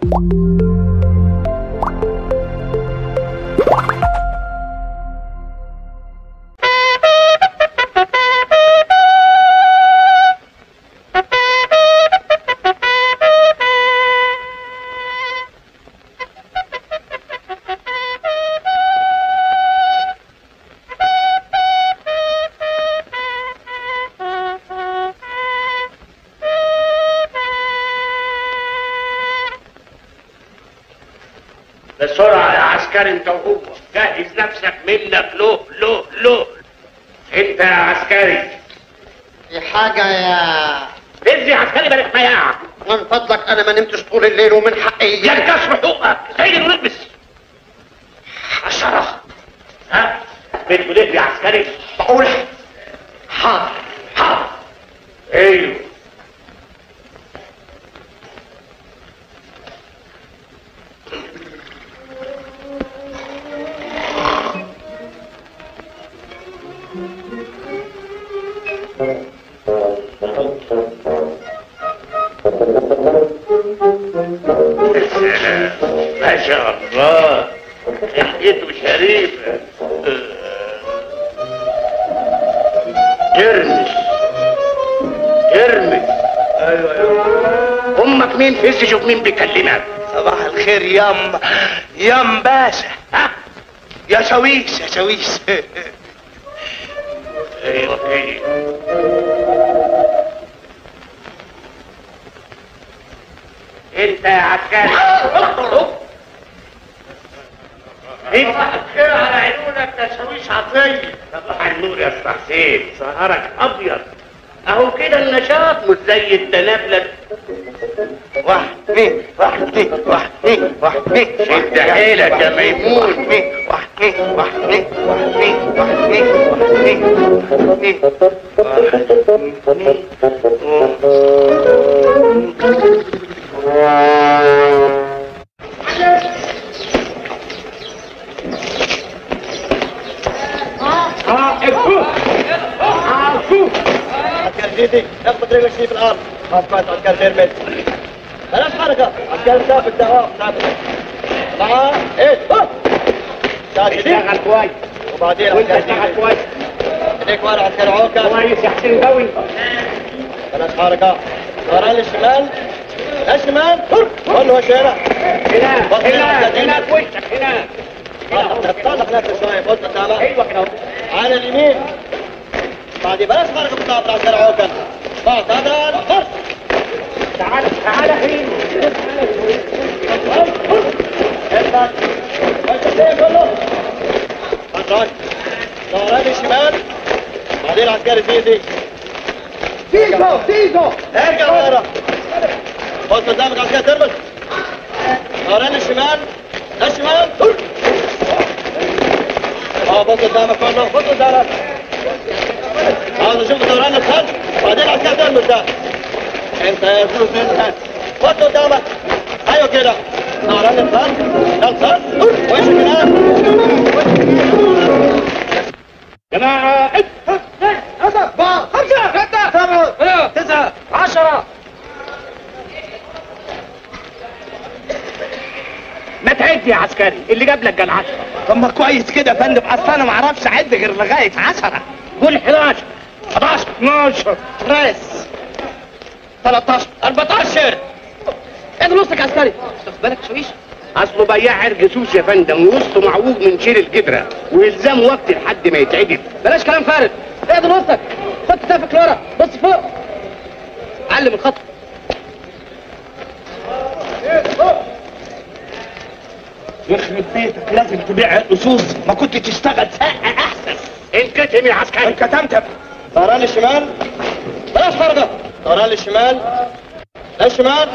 بسرعة يا عسكري انت وهو جهز نفسك منك له له له انت يا عسكري في حاجة يا ادي يا عسكري بلاش مياع من فضلك أنا ما نمتش طول الليل ومن حقي ينكسر حقوقك سيد ونلبس حشرة ها بتقول ايه يا عسكري بقول حاضر حاضر ايوه ما شاء الله لحيته شريفة ترمس ترمس ايوه ايوه امك مين فز شوف مين بيكلمك صباح الخير يام يام باشا ها يا شويش يا شويش ايوه ايوه انت يا عسكري انت خير على عيونك يا شويش عطية صباح النور يا اسطى حسين سهرك ابيض اهو كده النشاط مش زي التنابلة واحد اثنين واحد اثنين واحد اثنين واحد اثنين شد حيلك يا ميمون واحد اثنين واحد اثنين واحد اثنين واحد اثنين واحد اثنين واحد اثنين واحد اثنين واحد عسكر جديدي اخبط رجلك شي في الارض خاف مات عسكر غير مت بلاش حركه عسكر ثابت دوام ثابت معاه ايه هوب. ساكت اشتغل كويس وبعدين وانت عسكر اشتغل جديدي كويس هيك ورا عسكر عوكة كويس يا حسين قوي بلاش حركه ورا للشمال الشمال قول له الشارع هنا بص هنا هنا. هنا في وشك هنا طلع نفسك شويه بص قدامك ايوه كده اهو على اليمين بعد بلاش حركه بتاعت عسكر عوكة بعد هذا خش تعال تعال هنا اثبت بس ايه كله حضرتك ظهران الشمال بعدين العسكري زيدي تيجو تيجو ارجع ورا بص قدامك عسكري تربط ظهران الشمال الشمال اه بص قدامك كله بص قدامك هذا شوف دوران الخلف بعدين العسكري تربط ده انت يا فلوس انت بص قدامك ايوه كده دوران الخلف الخلف وش كده جماعة أربعة خمسة ستة سبعة تسعة عشرة ما تعد يا عسكري اللي جاب لك كان 10 طب ما كويس كده يا فندم اصل انا ما اعرفش اعد غير لغايه 10 قول 11 11 12 ريس 13 14 ايه نصك عسكري تاخد بالك شويش اصله بياع عرق سوس يا فندم ووسطه معوج من شيل الجدره والزام وقت لحد ما يتعدل بلاش كلام فارغ ايه نصك خد كتافك لورا بص فوق علم الخط يخرب بيتك لازم تبيع الاسوس ما كنت تشتغل ساقة احسن انكتم يا عسكري انكتمت دوران الشمال بلاش حركه دوران الشمال الشمال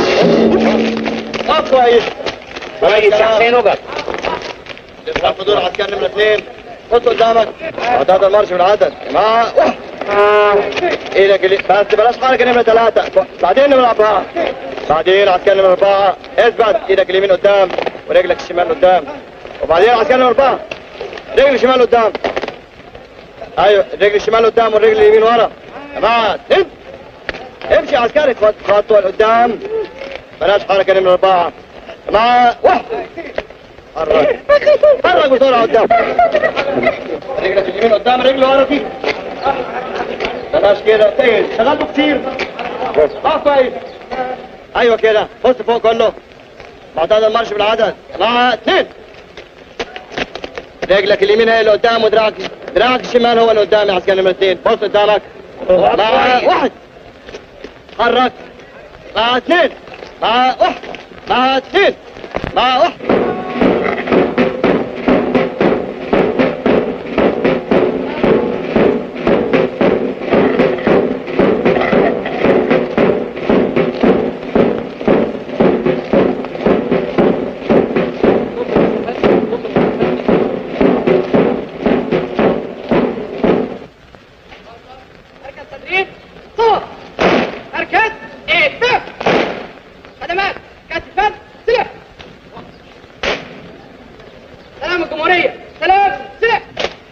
اه كويس كويس يا حسين اقعد تفتح في دور عسكري نمرة اثنين خد قدامك عداد المارش بالعدد مع ايدك اللي بس بلاش حركة نمرة ثلاثة بعدين نمرة أربعة بعدين عسكري نمرة أربعة اثبت ايدك اليمين قدام ورجلك الشمال قدام وبعدين عسكري نمرة أربعة رجل الشمال قدام ايوه الرجل الشمال قدام والرجل اليمين ورا يا جماعة امشي امشي يا عسكري خط- خطوة لقدام بلاش حركة نمرة أربعة مع واحد حرك حرك بسرعة قدام رجلك اليمين قدام رجل ورا فيك بلاش كده تقل اشتغلتوا كتير اه كويس ايوه كده بص فوق كله معتاد المرش بالعدد مع اثنين رجلك اليمين هي اللي قدام ودراعك دراعك الشمال هو اللي قدام يا عسكري نمرة اثنين بص قدامك مع واحد حرك مع اثنين مع واحد مع اثنين مع واحد مركز تدريب صوت مركز ايه خدمات كتفات سلح سلام الجمهورية سلام سلح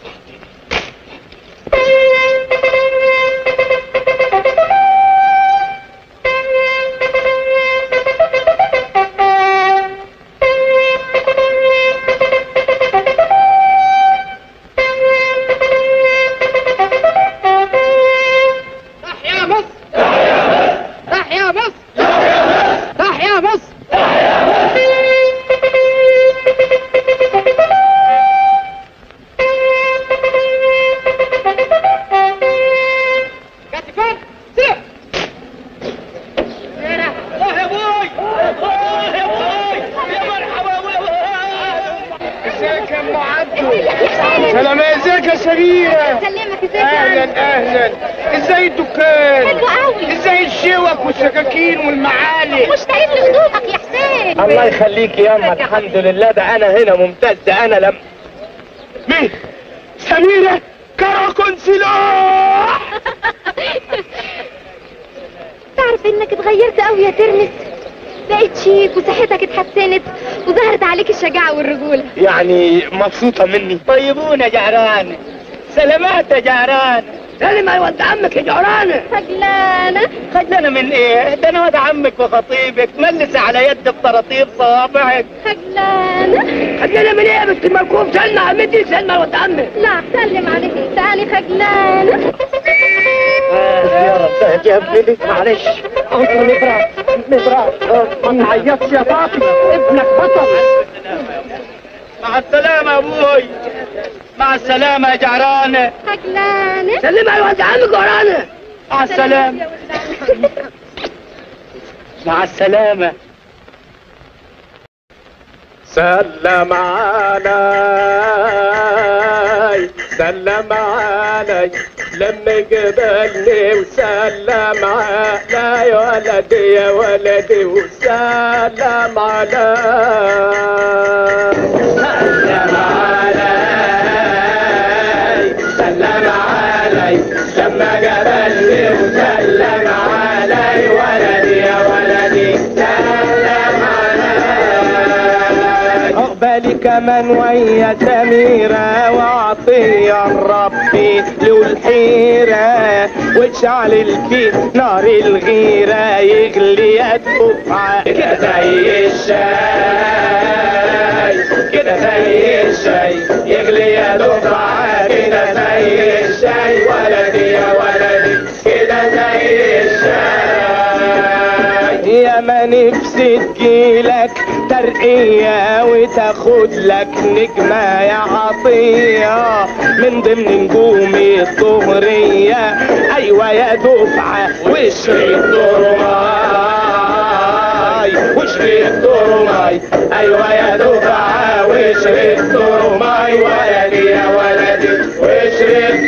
تحيا مصر تحيا مصر تحيا مصر كتفان سلح الله يا ابوي الله يا ابوي يا مرحبا يا ابوي ازيك يا ام عبدو سلام ازيك يا سميرة سلمك ازيك اهلا اهلا ازاي الدكان حلو قوي ازاي الشوك والسكاكين والمعالق مشتاقين لهدوءك يا حسين الله يخليك يا اما الحمد لله ده انا هنا ممتاز ده انا لم مين سميرة كراكون سلاح تعرف انك اتغيرت قوي يا ترمس بقيت شيك وصحتك اتحسنت وظهرت عليك الشجاعة والرجولة يعني مبسوطة مني طيبون يا جعران سلامات يا جعران سلم على ولد عمك يا جعران خجلانة خجلانة من ايه ده انا ولد عمك وخطيبك ملس على يد بطراطيف صوابعك خجلانة خجلانة من ايه يا بنت المركوب سلمى عمتي سلمى ولد عمك لا سلم عليك انت انا خجلانة يا رب يا ابني معلش انت مبرع مبرع ما تعيطش يا باطي ابنك بطل مع السلامة يا ابوي مع السلامة يا جعرانة خجلانة سلم على ولد عمك جعرانة مع السلامة يا ولد عمي. مع السلامة سلم علي سلم علي لما قبلني وسلم علي ولدي يا ولدي وسلم علي سلم علي سلم علي لما قبلني وسلم علي ولدي يا ولدي سلم علي عقبالي كمان ويا سميرة وعطية ربي له الحيرة وتشعل في نار الغيرة يغلي الدفعة كده زي الشاي كده زي الشاي يغلي يا دفعة كده زي الشاي ولدي يا ولدي كده زي الشاي يا ما نفسي تجيلك ترقية وتاخد لك نجمة يا عطية من ضمن نجوم الظهرية أيوة يا دفعة وشريط دورماي وشريط دورماي أيوة يا دفعة وشريط دورماي ولدي يا ولدي وشريط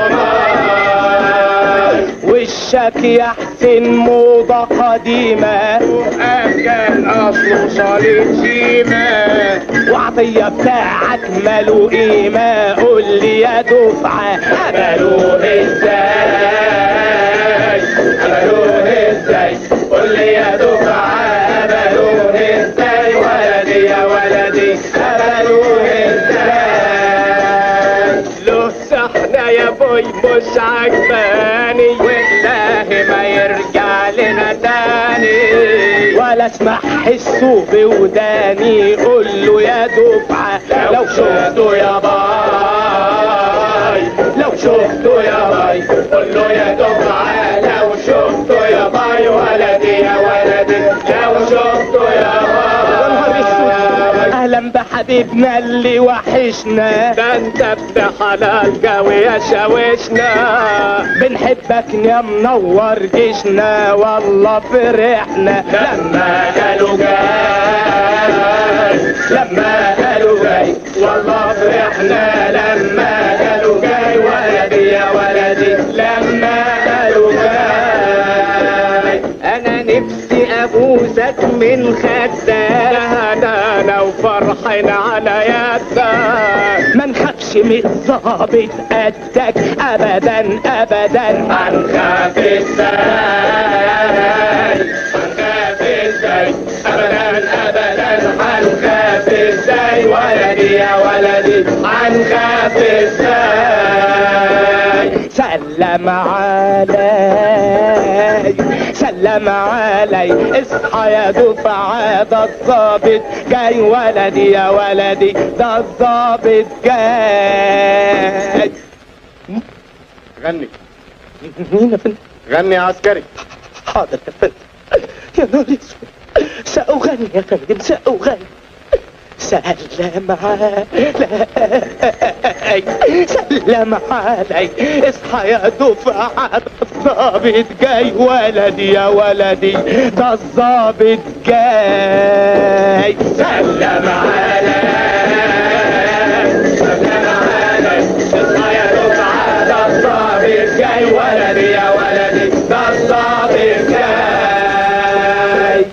دورماي وشك يا حسين موضة قديمة كان اصله صليب سيما وعطية بتاعك ماله قيمة قول لي يا دفعة عملوه ازاي عملوه ازاي قول لي يا دفعة عملوه ازاي ولدي يا ولدي عملوه ازاي له سحنة يا بوي مش عجباني والله ما يرجع لنا تاني ولا ولا اسمع حسه بوداني قول له يا دفعة لو شفته يا باي لو شفته يا باي قول له يا دفعة لو شفته يا باي ولدي يا ولدي لو شفته يا باي اهلا بحبيبنا اللي وحشنا ده انت ابن حلال قوي يا شاوشنا بنحبك يا منور جيشنا والله فرحنا لما قالوا جاي لما قالوا جاي والله فرحنا لما قالوا جاي ولدي يا ولدي لما قالوا جاي انا نفسي ابوسك من خدك انا لو فرحين على يدك ما نخافش من الظابط قدك ابدا ابدا هنخاف ازاي هنخاف ازاي ابدا ابدا هنخاف ازاي ولدي يا ولدي هنخاف ازاي سلم علي سلم علي اصحى يا دفعة ده الظابط جاي ولدي يا ولدي ده الظابط جاي غني مين يا فندم؟ غني يا عسكري حاضر يا فندم يا نهار اسود سأغني يا فندم سأغني سلم علي سلم علي اصحى يا دفعة ده الظابط جاي ولدي يا ولدي ده الظابط جاي سلم علي سلم علي اصحى يا دفعة ده الظابط جاي ولدي يا ولدي ده الظابط جاي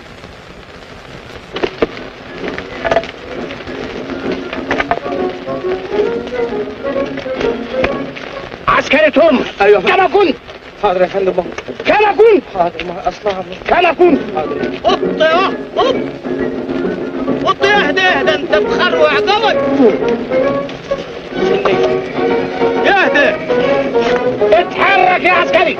عسكري ترمس أيوة. كما كنت حاضر يا فندم كما كنت حاضر ما اصنع كما كنت قط يا قط قط اهدى اهدى انت مخروع قمر اهدى اتحرك يا عسكري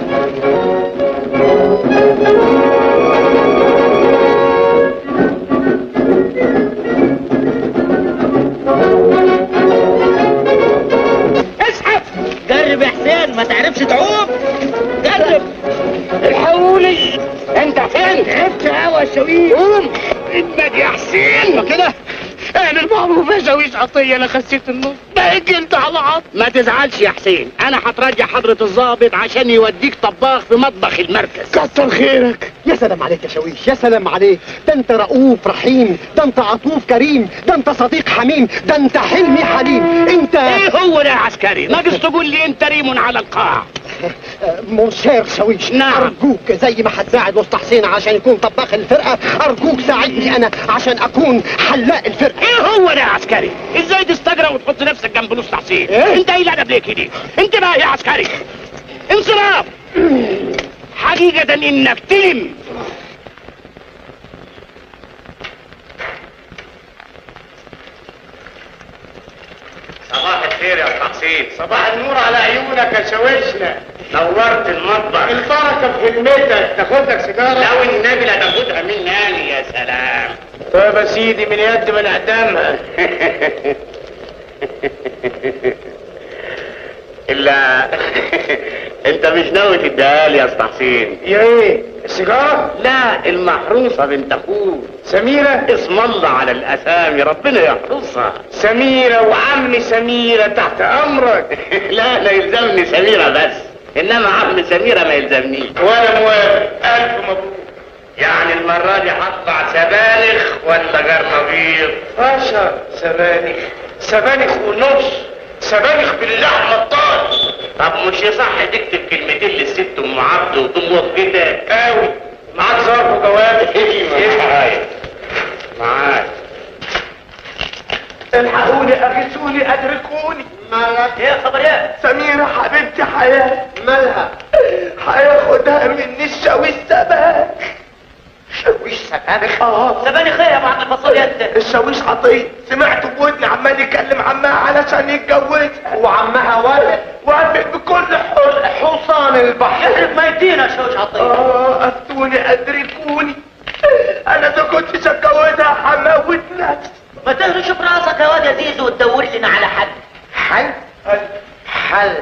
اسحب جرب يا حسين ما تعرفش تعوم جرب الحقوني انت فين تعبت قوي يا شويش قوم ابنك يا حسين كده انا المعروف يا شويش عطيه انا خسيت النص بقيت على عط ما تزعلش يا حسين انا هترجع حضرة الضابط عشان يوديك طباخ في مطبخ المركز كتر خيرك يا سلام عليك يا شويش يا سلام عليك ده انت رؤوف رحيم ده انت عطوف كريم ده انت صديق حميم ده انت حلمي حليم انت ايه هو ده يا عسكري ناقص تقول لي انت ريم على القاع مونشير شويش نعم. ارجوك زي ما هتساعد وسط حسين عشان يكون طباخ الفرقه ارجوك ساعدني انا عشان اكون حلاق الفرقه ايه هو ده يا عسكري ازاي تستجرى وتحط نفسك جنب نص حسين إيه؟ انت ايه الادب ليه كده انت بقى يا عسكري انصراف حقيقة انك تلم صباح الخير يا حسين صباح النور على عيونك يا شوشنا نورت المطبخ البركة في خدمتك تاخدك سيجارة لو النبي لا تاخدها مني يا سلام طيب يا سيدي من يد من اقدامها الا انت مش ناوي تديها لي يا اسطى حسين يا ايه السيجارة لا المحروسه بنت اخوك سميرة اسم الله على الاسامي ربنا يحرسها سميرة وعم سميرة تحت امرك لا لا يلزمني سميره بس انما عم سميره ما يلزمنيش وانا موافق الف مبروك يعني المره دي هطلع سبانخ ولا جرنبيط عشر سبانخ سبانخ ونص سبانخ باللحمة الطاس طب مش يصح تكتب كلمتين للست ام عبده وتقوم وقفتك قوي معاك ظرف وجواب معايا معايا الحقوني اغثوني ادركوني مالك ايه خبر ايه سميرة حبيبتي حياة مالها هياخدها مني الشاويش سبانخ شاويش سبانخ اه سبانخ ايه يا بعد الفاصوليا انت الشاويش عطية سمعته بودني عمال يكلم عمها علشان يتجوزها وعمها وافق وافق بكل حر حصان البحر يخرب ميتين يا شوش عطيه اه افتوني ادركوني انا اذا كنتش اتجوزها هموت نفسي ما تهرش في راسك يا واد يا زيزو وتدور لنا على حد حل حل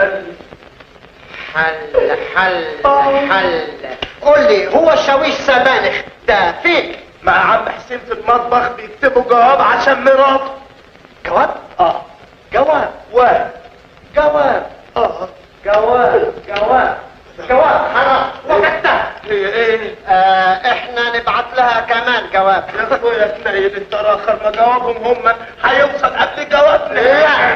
حل حل حل قول لي هو الشاويش سبانخ ده فين مع عم حسين في المطبخ بيكتبوا جواب عشان مراته جواب اه جواب و جواب اه جواب جواب جواب خلاص وقتها ايه ايه آه احنا نبعت لها كمان جواب يا اخويا تنيل انت اخر ما جوابهم هم هيوصل قبل جوابنا لا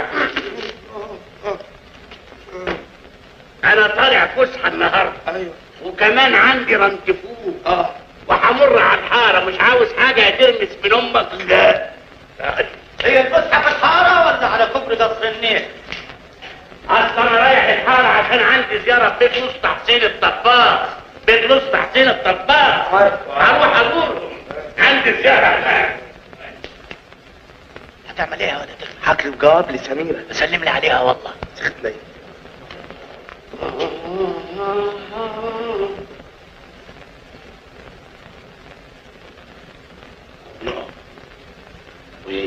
انا طالع فسحه النهارده ايوه وكمان عندي رنتفوه اه وهمر على الحاره مش عاوز حاجه ترمس من امك لا هي الفسحه في الحاره ولا على كفر قصر النيل اصل انا رايح الحاره عشان عندي زياره في بيت لوسط حسين الطباخ بيت لوسط حسين الطباخ هروح ازورهم عندي زياره هناك هتعمل ايه يا واد يا تخلع؟ هكتب جواب لسميرة سلم لي عليها والله تخلي وايه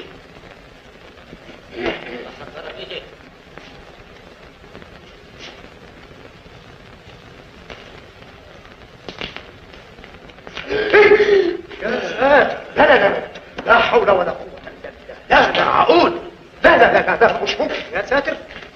لا لا لا لا حول ولا قوة الا بالله لا لا عقول لا لا لا لا, لا مش ممكن يا ساتر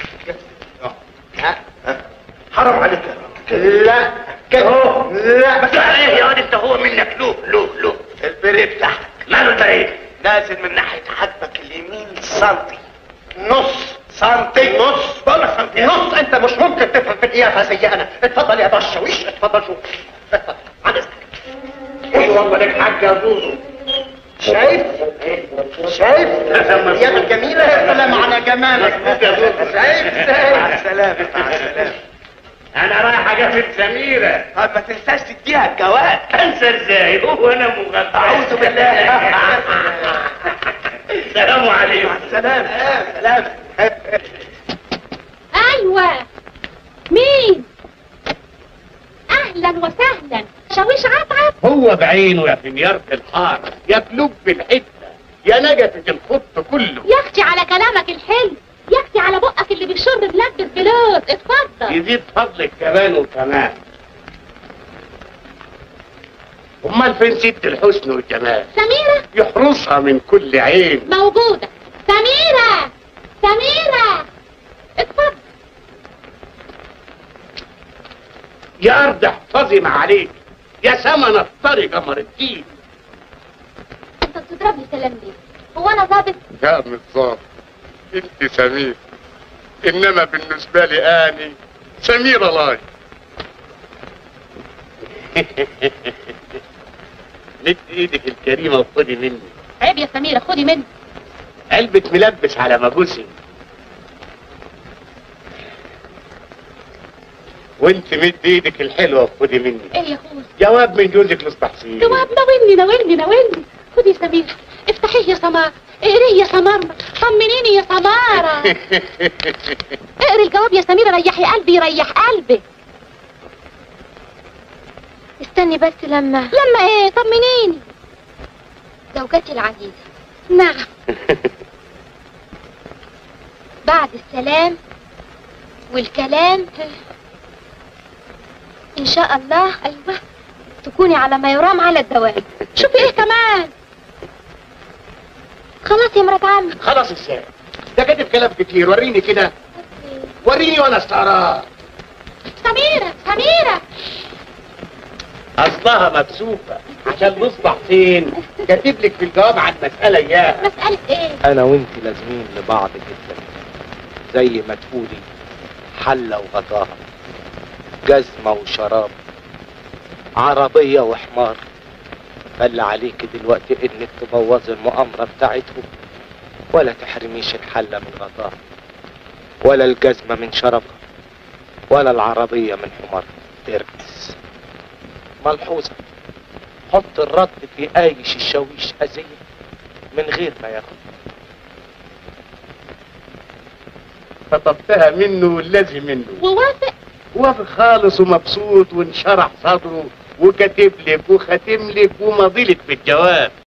لا حرام عليك يا راجل لا كده لا بس على ايه يا واد انت هو منك له له له البريد بتاعك ماله البريد نازل من ناحية حدبك اليمين سنتي نص سنتي نص بقول لك سنتي نص انت مش ممكن تفهم في القيافة زي انا اتفضل يا باشا وش اتفضل شوف اتفضل عن اذنك ايه والله لك حاجه يا زوزو شايف شايف القيافة الجميلة يا سلام على جمالك شايف مع ازاي السلامة مع السلامة انا رايح اجافف سميره طب ما تنساش تديها الجواب انسى ازاي هو انا مغفل أعوذ بالله. السلام عليكم سلام سلام ايوه مين اهلا وسهلا شاويش عطعط هو بعينه يا فنيارة الحارة يا بلوب الحتة يا نجفة الخط كله يا اختي على كلامك الحلو يا اختي على بقك اللي بيشر بلاد الفلوس اتفضل يزيد فضلك كمان وكمان امال فين ست الحسن والجمال سميرة يحرسها من كل عين موجودة سميرة سميرة اتفضل يا ارض احفظي ما عليك يا سمن الطري قمر الدين انت بتضربني سلام ليه هو انا ظابط يا مصاب انت سمير انما بالنسبة لي اني سمير الله مد ايدك الكريمة وخدي مني عيب يا سميرة خدي مني علبة ملبس على مبوسي وانت مد ايدك الحلوة وخدي مني ايه يا اخويا جواب من جوزك للتحصيل جواب ناولني ناولني ناولني خدي يا سميرة افتحيه يا سمارة اقريه يا سمارة طمنيني يا سمارة اقري الجواب يا سميرة ريحي قلبي يريح قلبي استني بس لما لما ايه طمنيني زوجتي العزيزة نعم بعد السلام والكلام ان شاء الله ايوه تكوني على ما يرام على الدوام شوفي ايه كمان خلاص يا مرات عمي خلاص ازاي ده كاتب كلام كتير وريني كده وريني وانا استعراض سميرة سميرة اصلها مكسوفة عشان نصبح فين كاتب لك في الجواب عن مسألة اياها مسألة ايه انا وانت لازمين لبعض جدا زي ما تقولي حلة وغطاها جزمة وشراب عربية وحمار فاللي عليك دلوقتي انك تبوظي المؤامرة بتاعتهم ولا تحرميش الحلة من غطاها ولا الجزمة من شرابها ولا العربية من حمارها تركز ملحوظة حط الرد في ايش الشاويش اذية من غير ما ياخد خطبتها منه والذي منه ووافق وافق خالص ومبسوط وانشرح صدره وكاتب لك وختم لك وماضي لك بالجواب